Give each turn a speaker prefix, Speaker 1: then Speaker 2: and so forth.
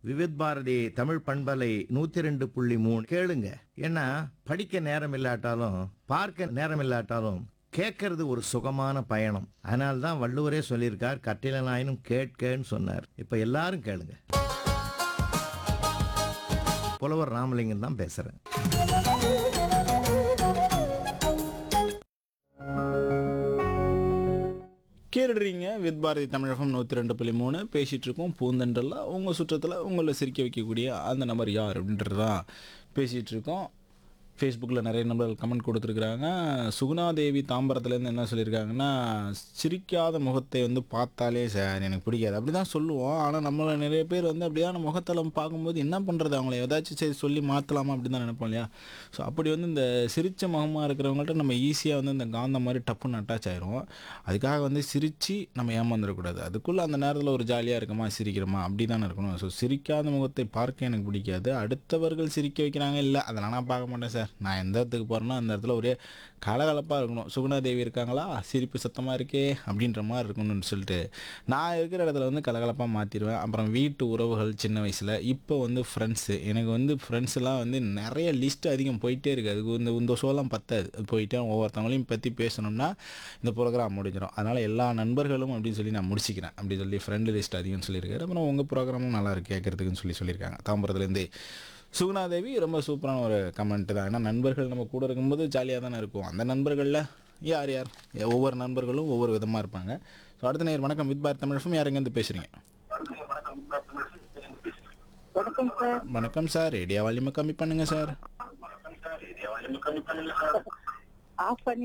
Speaker 1: விவித் பாரதி தமிழ் பண்பலை நூத்தி ரெண்டு புள்ளி மூணு கேளுங்க ஏன்னா படிக்க நேரம் இல்லாட்டாலும் பார்க்க நேரம் இல்லாட்டாலும் கேட்கறது ஒரு சுகமான பயணம் அதனால தான் வள்ளுவரே சொல்லியிருக்கார் கட்டிலனாயினும் கேட்கன்னு சொன்னார் இப்ப எல்லாரும் கேளுங்க புலவர் ராமலிங்கம் தான் பேசுறேன்
Speaker 2: கேட்டுடுறீங்க வித் பாரதி தமிழகம் நூற்றி ரெண்டு புள்ளி மூணு பேசிகிட்டு இருக்கோம் பூந்தென்றல்ல உங்கள் சுற்றத்தில் உங்களை சிரிக்க வைக்கக்கூடிய அந்த நபர் யார் அப்படின்றது தான் பேசிகிட்டு இருக்கோம் ஃபேஸ்புக்கில் நிறைய நபர்கள் கமெண்ட் கொடுத்துருக்குறாங்க சுகுணாதேவி தாம்பரத்துலேருந்து என்ன சொல்லியிருக்காங்கன்னா சிரிக்காத முகத்தை வந்து பார்த்தாலே சார் எனக்கு பிடிக்காது அப்படி தான் சொல்லுவோம் ஆனால் நம்மள நிறைய பேர் வந்து அப்படியான முகத்தலம் பார்க்கும்போது என்ன பண்ணுறது அவங்கள ஏதாச்சும் சரி சொல்லி மாற்றலாமா அப்படின்னு தான் நினைப்போம் இல்லையா ஸோ அப்படி வந்து இந்த சிரிச்ச முகமாக இருக்கிறவங்கள்ட்ட நம்ம ஈஸியாக வந்து இந்த காந்த மாதிரி டப்புன்னு அட்டாச் ஆயிரும் அதுக்காக வந்து சிரித்து நம்ம ஏமாந்துடக்கூடாது அதுக்குள்ளே அந்த நேரத்தில் ஒரு ஜாலியாக இருக்கமா சிரிக்கிறோமா அப்படி தானே இருக்கணும் ஸோ சிரிக்காத முகத்தை பார்க்க எனக்கு பிடிக்காது அடுத்தவர்கள் சிரிக்க வைக்கிறாங்க இல்லை அதெல்லாம் நான் பார்க்க மாட்டேன் சார் நான் எந்த இடத்துக்கு போகிறேனோ அந்த இடத்துல ஒரே கலகலப்பாக இருக்கணும் சுகுணாதேவி இருக்காங்களா சிரிப்பு சத்தமாக இருக்கே அப்படின்ற மாதிரி இருக்கணும்னு சொல்லிட்டு நான் இருக்கிற இடத்துல வந்து கலகலப்பாக மாற்றிடுவேன் அப்புறம் வீட்டு உறவுகள் சின்ன வயசில் இப்போ வந்து ஃப்ரெண்ட்ஸு எனக்கு வந்து ஃப்ரெண்ட்ஸ்லாம் வந்து நிறைய லிஸ்ட் அதிகம் போயிட்டே இருக்குது அதுக்கு இந்த இந்த ஷோலாம் பத்தாது அது போயிட்டு ஒவ்வொருத்தவங்களையும் பற்றி பேசணும்னா இந்த ப்ரோக்ராம் முடிஞ்சிடும் அதனால் எல்லா நண்பர்களும் அப்படின்னு சொல்லி நான் முடிச்சிக்கிறேன் அப்படி சொல்லி ஃப்ரெண்டு லிஸ்ட் அதிகம்னு சொல்லியிருக்காரு அப்புறம் உங்கள் ப்ரோக்ராமும் நல்லா இருக்கு கேட்குறதுக்குன்னு சொல்லி சொல்லியிருக்காங்க தாம்பரத்துலேருந்து சுகுணாதேவி ரொம்ப சூப்பரான ஒரு கமெண்ட் தான் ஏன்னா நண்பர்கள் நம்ம கூட இருக்கும்போது ஜாலியாக தானே இருக்கும் அந்த நண்பர்களில் யார் யார் ஒவ்வொரு நண்பர்களும் ஒவ்வொரு விதமாக இருப்பாங்க ஸோ அடுத்த நேர் வணக்கம் வித் பார் தமிழகம் யார் எங்கேருந்து பேசுகிறீங்க
Speaker 3: வணக்கம் சார்
Speaker 2: வணக்கம் சார் ரேடியோ வால்யூமை கம்மி பண்ணுங்கள் சார்
Speaker 3: ஆஃப் பண்ணி